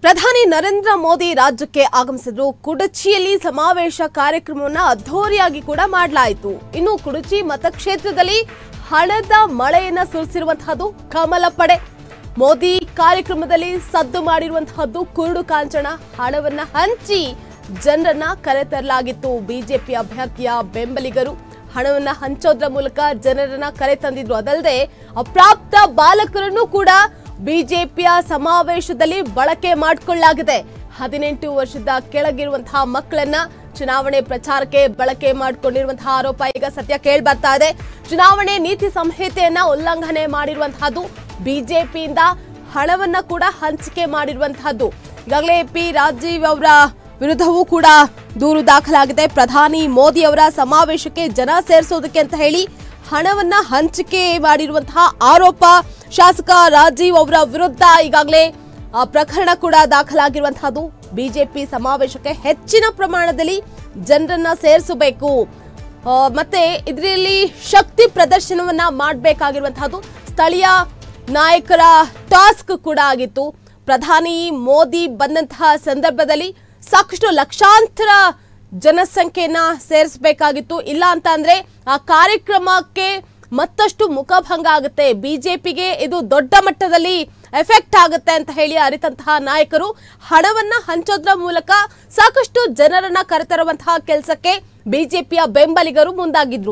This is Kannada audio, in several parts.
ಪ್ರಧಾನಿ ನರೇಂದ್ರ ಮೋದಿ ರಾಜ್ಯಕ್ಕೆ ಆಗಮಿಸಿದ್ರು ಕುಡಚಿಯಲ್ಲಿ ಸಮಾವೇಶ ಕಾರ್ಯಕ್ರಮವನ್ನ ಅದ್ಧೂರಿಯಾಗಿ ಕೂಡ ಮಾಡಲಾಯಿತು ಇನ್ನು ಕುಡಚಿ ಮತಕ್ಷೇತ್ರದಲ್ಲಿ ಹಣದ ಮಳೆಯನ್ನ ಸುರಿಸಿರುವಂತಹದ್ದು ಕಮಲ ಪಡೆ ಮೋದಿ ಕಾರ್ಯಕ್ರಮದಲ್ಲಿ ಸದ್ದು ಮಾಡಿರುವಂತಹದ್ದು ಕುರುಡು ಕಾಂಚನ ಹಣವನ್ನ ಹಂಚಿ ಜನರನ್ನ ಕರೆತರಲಾಗಿತ್ತು ಬಿಜೆಪಿ ಅಭ್ಯರ್ಥಿಯ ಬೆಂಬಲಿಗರು ಹಣವನ್ನ ಹಂಚೋದ್ರ ಮೂಲಕ ಜನರನ್ನ ಕರೆ ತಂದಿದ್ರು ಅದಲ್ಲದೆ ಅಪ್ರಾಪ್ತ ಬಾಲಕರನ್ನು ಕೂಡ ಬಿಜೆಪಿಯ ಸಮಾವೇಶದಲ್ಲಿ ಬಳಕೆ ಮಾಡಿಕೊಳ್ಳಲಾಗಿದೆ ಹದಿನೆಂಟು ವರ್ಷದ ಕೆಳಗಿರುವಂತಹ ಮಕ್ಕಳನ್ನ ಚುನಾವಣೆ ಪ್ರಚಾರಕ್ಕೆ ಬಳಕೆ ಮಾಡಿಕೊಂಡಿರುವಂತಹ ಆರೋಪ ಈಗ ಸದ್ಯ ಕೇಳಿ ಬರ್ತಾ ಇದೆ ಚುನಾವಣೆ ನೀತಿ ಸಂಹಿತೆಯನ್ನ ಉಲ್ಲಂಘನೆ ಮಾಡಿರುವಂತಹದ್ದು ಬಿಜೆಪಿಯಿಂದ ಹಣವನ್ನ ಕೂಡ ಹಂಚಿಕೆ ಮಾಡಿರುವಂತಹದ್ದು ಈಗಾಗಲೇ ಪಿ ರಾಜೀವ್ ಅವರ ವಿರುದ್ಧವೂ ಕೂಡ ದೂರು ದಾಖಲಾಗಿದೆ ಪ್ರಧಾನಿ ಮೋದಿ ಅವರ ಸಮಾವೇಶಕ್ಕೆ ಜನ ಸೇರಿಸೋದಕ್ಕೆ ಅಂತ ಹೇಳಿ ಹಣವನ್ನ ಹಂಚಿಕೆ ಮಾಡಿರುವಂತಹ ಆರೋಪ ಶಾಸಕ ರಾಜೀವ್ ಅವರ ವಿರುದ್ಧ ಈಗಾಗಲೇ ಆ ಪ್ರಕರಣ ಕೂಡ ದಾಖಲಾಗಿರುವಂತಹದ್ದು ಬಿಜೆಪಿ ಸಮಾವೇಶಕ್ಕೆ ಹೆಚ್ಚಿನ ಪ್ರಮಾಣದಲ್ಲಿ ಜನರನ್ನ ಸೇರಿಸಬೇಕು ಆ, ಮತ್ತೆ ಇದರಲ್ಲಿ ಶಕ್ತಿ ಪ್ರದರ್ಶನವನ್ನ ಮಾಡಬೇಕಾಗಿರುವಂತಹದ್ದು ಸ್ಥಳೀಯ ನಾಯಕರ ಟಾಸ್ಕ್ ಕೂಡ ಆಗಿತ್ತು ಪ್ರಧಾನಿ ಮೋದಿ ಬಂದಂತಹ ಸಂದರ್ಭದಲ್ಲಿ ಸಾಕಷ್ಟು ಲಕ್ಷಾಂತರ ಜನಸಂಖ್ಯೆಯನ್ನ ಸೇರಿಸಬೇಕಾಗಿತ್ತು ಇಲ್ಲ ಅಂತ ಅಂದ್ರೆ ಆ ಕಾರ್ಯಕ್ರಮಕ್ಕೆ ಮತ್ತಷ್ಟು ಮುಖಭಂಗ ಆಗುತ್ತೆ ಬಿಜೆಪಿಗೆ ಇದು ದೊಡ್ಡ ಮಟ್ಟದಲ್ಲಿ ಎಫೆಕ್ಟ್ ಆಗುತ್ತೆ ಅಂತ ಹೇಳಿ ಅರಿತಂತಹ ನಾಯಕರು ಹಣವನ್ನ ಹಂಚೋದ್ರ ಮೂಲಕ ಸಾಕಷ್ಟು ಜನರನ್ನ ಕರೆತರುವಂತಹ ಕೆಲಸಕ್ಕೆ ಬಿಜೆಪಿಯ ಬೆಂಬಲಿಗರು ಮುಂದಾಗಿದ್ರು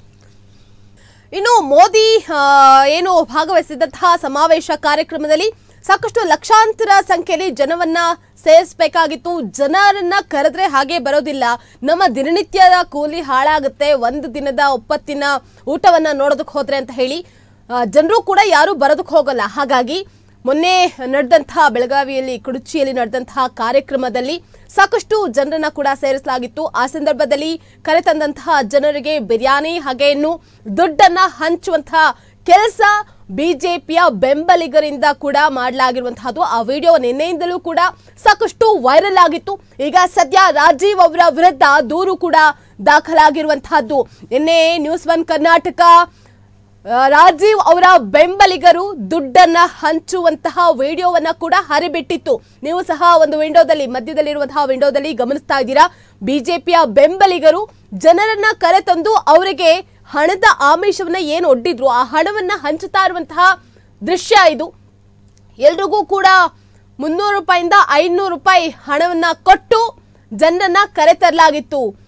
ಇನ್ನು ಮೋದಿ ಆ, ಏನು ಭಾಗವಹಿಸಿದಂತಹ ಸಮಾವೇಶ ಕಾರ್ಯಕ್ರಮದಲ್ಲಿ ಸಾಕಷ್ಟು ಲಕ್ಷಾಂತರ ಸಂಖ್ಯೆಯಲ್ಲಿ ಜನವನ್ನ ಸೇರಿಸಬೇಕಾಗಿತ್ತು ಜನರನ್ನ ಕರೆದ್ರೆ ಹಾಗೆ ಬರೋದಿಲ್ಲ ನಮ್ಮ ದಿನನಿತ್ಯದ ಕೂಲಿ ಹಾಳಾಗುತ್ತೆ ಒಂದು ದಿನದ ಒಪ್ಪತ್ತಿನ ಊಟವನ್ನ ನೋಡೋದಕ್ಕೆ ಹೋದ್ರೆ ಅಂತ ಹೇಳಿ ಜನರು ಕೂಡ ಯಾರು ಬರೋದಕ್ಕೆ ಹೋಗಲ್ಲ ಹಾಗಾಗಿ ಮೊನ್ನೆ ನಡೆದಂತಹ ಬೆಳಗಾವಿಯಲ್ಲಿ ಕುಡುಚಿಯಲ್ಲಿ ನಡೆದಂತಹ ಕಾರ್ಯಕ್ರಮದಲ್ಲಿ ಸಾಕಷ್ಟು ಜನರನ್ನ ಕೂಡ ಸೇರಿಸಲಾಗಿತ್ತು ಆ ಸಂದರ್ಭದಲ್ಲಿ ಕರೆತಂದಂತಹ ಜನರಿಗೆ ಬಿರಿಯಾನಿ ಹಾಗೆ ಇನ್ನು ದುಡ್ಡನ್ನ ಹಂಚುವಂತಹ ಕೆಲಸ ಬಿಜೆಪಿಯ ಬೆಂಬಲಿಗರಿಂದ ಕೂಡ ಮಾಡಲಾಗಿರುವಂತಹದ್ದು ಆ ವಿಡಿಯೋ ನಿನ್ನೆಯಿಂದಲೂ ಕೂಡ ಸಾಕಷ್ಟು ವೈರಲ್ ಆಗಿತ್ತು ಈಗ ಸದ್ಯ ರಾಜೀವ್ ಅವರ ವಿರುದ್ಧ ದೂರು ಕೂಡ ದಾಖಲಾಗಿರುವಂತಹದ್ದು ನಿನ್ನೆ ನ್ಯೂಸ್ ಒನ್ ಕರ್ನಾಟಕ ಆ, ರಾಜೀವ್ ಅವರ ಬೆಂಬಲಿಗರು ದುಡ್ಡನ್ನ ಹಂಚುವಂತಹ ವಿಡಿಯೋವನ್ನ ಕೂಡ ಹರಿಬಿಟ್ಟಿತ್ತು ನೀವು ಸಹ ಒಂದು ವಿಂಡೋದಲ್ಲಿ ಮಧ್ಯದಲ್ಲಿರುವಂತಹ ವಿಂಡೋದಲ್ಲಿ ಗಮನಿಸ್ತಾ ಇದ್ದೀರಾ ಬಿಜೆಪಿಯ ಬೆಂಬಲಿಗರು ಜನರನ್ನ ಕರೆತಂದು ಅವರಿಗೆ ಹಣದ ಆಮಿಷವನ್ನ ಏನು ಒಡ್ಡಿದ್ರು ಆ ಹಣವನ್ನ ಹಂಚುತ್ತಾ ಇರುವಂತಹ ದೃಶ್ಯ ಇದು ಎಲ್ರಿಗೂ ಕೂಡ ಮುನ್ನೂರು ರೂಪಾಯಿಂದ ಐನೂರು ರೂಪಾಯಿ ಹಣವನ್ನ ಕೊಟ್ಟು ಜನರನ್ನ ಕರೆತರಲಾಗಿತ್ತು